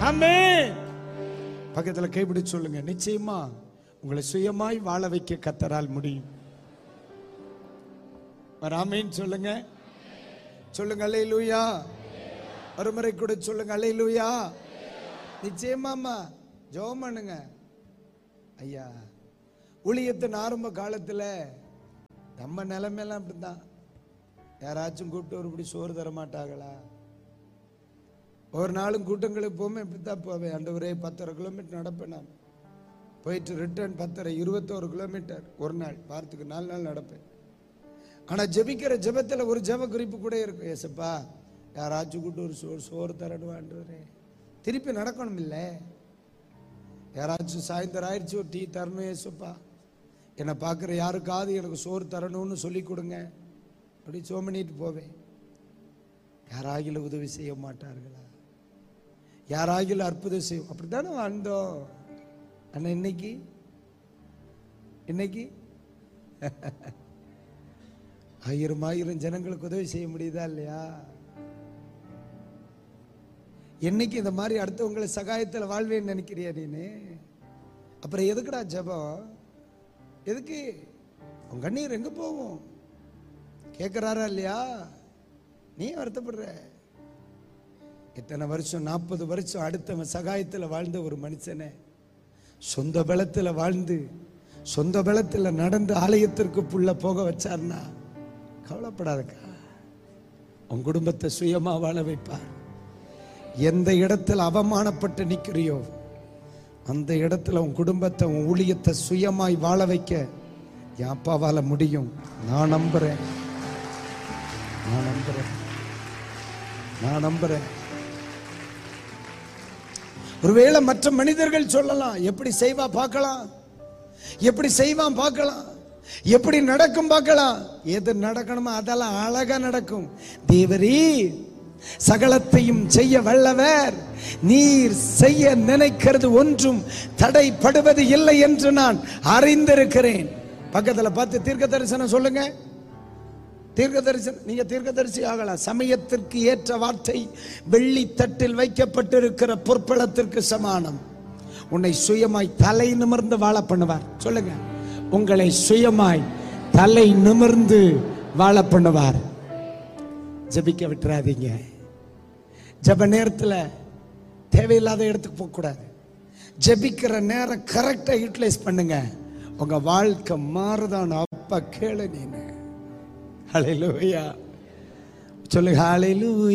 ஆமென் பக்கத்துல கைப்பிடிச்சு சொல்லுங்க நிச்சயமா உங்களை சுயமாய் வாழ வைக்க கத்தரால் முடியும் ஆமென் சொல்லுங்க சொல்லுங்க அல்லேலூயா ஒரு முறை கூட சொல்லுங்க அல்லேலூயா நிச்சயமாம்மா ஜெபம் பண்ணுங்க ஐயா ஊழியத்தின் ஆரம்ப காலத்துல நம்ம நிலைமையெல்லாம் அப்படிதான் யாராச்சும் கூப்பிட்டு ஒருபடி சோறு தர மாட்டாங்களா ஒரு நாளும் கூட்டங்களுக்கு போமே இப்படித்தான் போவேன் ஆண்டவரே பத்தரை கிலோமீட்டர் நடப்பேன் நான் போயிட்டு ரிட்டர்ன் பத்தரை இருபத்தோரு கிலோமீட்டர் ஒரு நாள் வாரத்துக்கு நாலு நாள் நடப்பேன் ஆனா ஜெபிக்கிற ஜெபத்துல ஒரு ஜெப குறிப்பு கூட இருக்கும் ஏசப்பா யாராச்சும் கூட்டு ஒரு சோறு சோறு தரணுவான்றவரே திருப்பி நடக்கணும் இல்லை யாராச்சும் சாயந்தரம் ஆயிடுச்சு ஒரு டீ தரணும் ஏசப்பா என்னை பார்க்குற யாருக்காவது எனக்கு சோறு தரணும்னு சொல்லி கொடுங்க அப்படி சோமனிட்டு போவேன் யாராகிலும் உதவி செய்ய மாட்டார்களா யாராகிலும் அற்புதம் செய்யும் அப்படித்தானே வாழ்ந்தோம் ஆனா இன்னைக்கு இன்னைக்கு ஆயிரம் ஆயிரம் ஜனங்களுக்கு உதவி செய்ய முடியுதா இல்லையா என்னைக்கு இந்த மாதிரி அடுத்தவங்களை சகாயத்தில் வாழ்வேன்னு நினைக்கிறியா நீனு அப்புறம் எதுக்குடா ஜெபம் எதுக்கு உன் கண்ணீர் எங்க போகும் கேட்குறாரா இல்லையா நீ வருத்தப்படுற இத்தனை வருஷம் நாற்பது வருஷம் அடுத்தவன் சகாயத்தில் வாழ்ந்த ஒரு மனுஷனை சொந்த பலத்தில் வாழ்ந்து சொந்த பலத்தில் நடந்து ஆலயத்திற்கு புள்ள போக வச்சார்னா கவலைப்படாதக்கா உன் குடும்பத்தை சுயமா வாழ வைப்பார் எந்த இடத்துல அவமானப்பட்டு நிக்கிறியோ அந்த இடத்துல உன் குடும்பத்தை உன் ஊழியத்தை சுயமாய் வாழ வைக்க என் அப்பாவால முடியும் நான் நம்புறேன் நான் நம்புறேன் நான் நம்புறேன் ஒருவேளை மற்ற மனிதர்கள் சொல்லலாம் எப்படி செய்வா பார்க்கலாம் எப்படி செய்வான் பார்க்கலாம் எப்படி நடக்கும் பார்க்கலாம் எது நடக்கணுமோ அதெல்லாம் அழகா நடக்கும் தேவரீ சகலத்தையும் செய்ய வல்லவர் நீர் செய்ய நினைக்கிறது ஒன்றும் தடைப்படுவது இல்லை என்று நான் அறிந்திருக்கிறேன் பக்கத்துல பார்த்து தீர்க்க தரிசனம் சொல்லுங்க தீர்க்க தரிசனம் நீங்க தீர்க்கதரிசி ஆகலாம் சமயத்திற்கு ஏற்ற வார்த்தை வெள்ளி தட்டில் வைக்கப்பட்டிருக்கிற பொற்பளத்திற்கு சமானம் உன்னை சுயமாய் தலை நிமிர்ந்து வாழ பண்ணுவார் சொல்லுங்க உங்களை சுயமாய் தலை நிமிர்ந்து வாழ பண்ணுவார் ஜெபிக்க விட்டுறாதீங்க ஜெப நேரத்துல தேவையில்லாத இடத்துக்கு போகக்கூடாது ஜெபிக்கிற நேரம் கரெக்டா யூட்டிலைஸ் பண்ணுங்க உங்க வாழ்க்கை மாறுதான் அப்ப கேளு நீனு ஹalleluya சொல்லுங்க ஹalleluya